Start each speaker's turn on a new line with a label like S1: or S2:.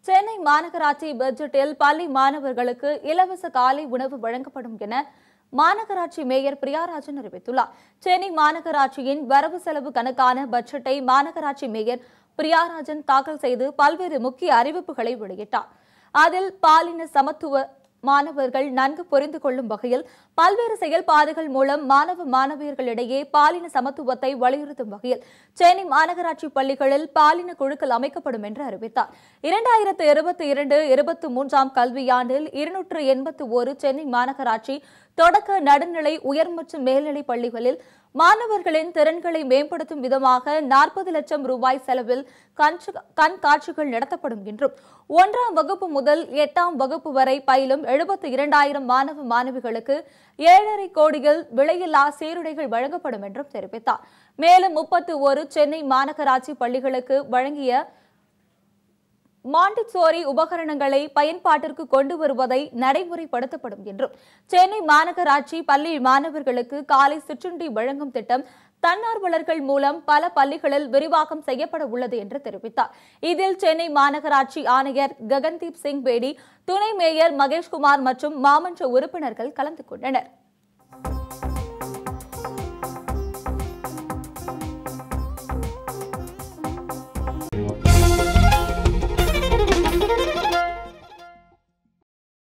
S1: சென்னை மாநகராட்சி பட்ஜெட்டில் பள்ளி மாணவர்களுக்கு இலவச காலை உணவு வழங்கப்படும் என மாநகராட்சி மேயர் பிரியாராஜன் அறிவித்துள்ளார் சென்னை மாநகராட்சியின் வரவு செலவு கணக்கான பட்ஜெட்டை மாநகராட்சி மேயர் பிரியாராஜன் தாக்கல் செய்து பல்வேறு முக்கிய அறிவிப்புகளை வெளியிட்டார் அதில் பாலின சமத்துவ மாணவர்கள் நன்கு புரிந்து கொள்ளும் வகையில் பல்வேறு செயல்பாடுகள் மூலம் மாணவ மாணவியர்களிடையே பாலின சமத்துவத்தை வலியுறுத்தும் வகையில் சென்னை மாநகராட்சி பள்ளிகளில் பாலின குழுக்கள் அமைக்கப்படும் என்று அறிவித்தார் இரண்டாயிரத்து இருபத்தி இரண்டு இருபத்தி மூன்றாம் கல்வியாண்டில் இருநூற்று எண்பத்து ஒரு சென்னை மாநகராட்சி தொடக்க நடுநிலை உயர் மற்றும் மேல்நிலை பள்ளிகளில் மாணவர்களின் திறன்களை மேம்படுத்தும் விதமாக நாற்பது லட்சம் ரூபாய் செலவில் கண்சு- கண்காட்சிகள் நடத்தப்படும் என்றும் ஒன்றாம் வகுப்பு முதல் எட்டாம் வகுப்பு வரை பயிலும் எழுபத்தி இரண்டாயிரம் மாணவ மாணவிகளுக்கு ஏழரை கோடியில் விலையில்லா சீருடைகள் வழங்கப்படும் என்றும் தெரிவித்தார் மேலும் முப்பத்து ஒரு சென்னை மாநகராட்சி பள்ளிகளுக்கு வழங்கிய மாண்டிசோரி உபகரணங்களை பயன்பாட்டிற்கு கொண்டு வருவதை நடைமுறைப்படுத்தப்படும் என்றும் சென்னை மாநகராட்சி பள்ளி மாணவர்களுக்கு காலை சிற்றுண்டி வழங்கும் திட்டம் தன்னார்வலர்கள் மூலம் பல பள்ளிகளில் விரிவாக்கம் செய்யப்பட உள்ளது என்று தெரிவித்தார் இதில் சென்னை மாநகராட்சி ஆணையர் ககன்தீப் சிங் பேடி துணை மேயர் மகேஷ்குமார் மற்றும் மாமன்ற உறுப்பினர்கள் கலந்து கொண்டனர்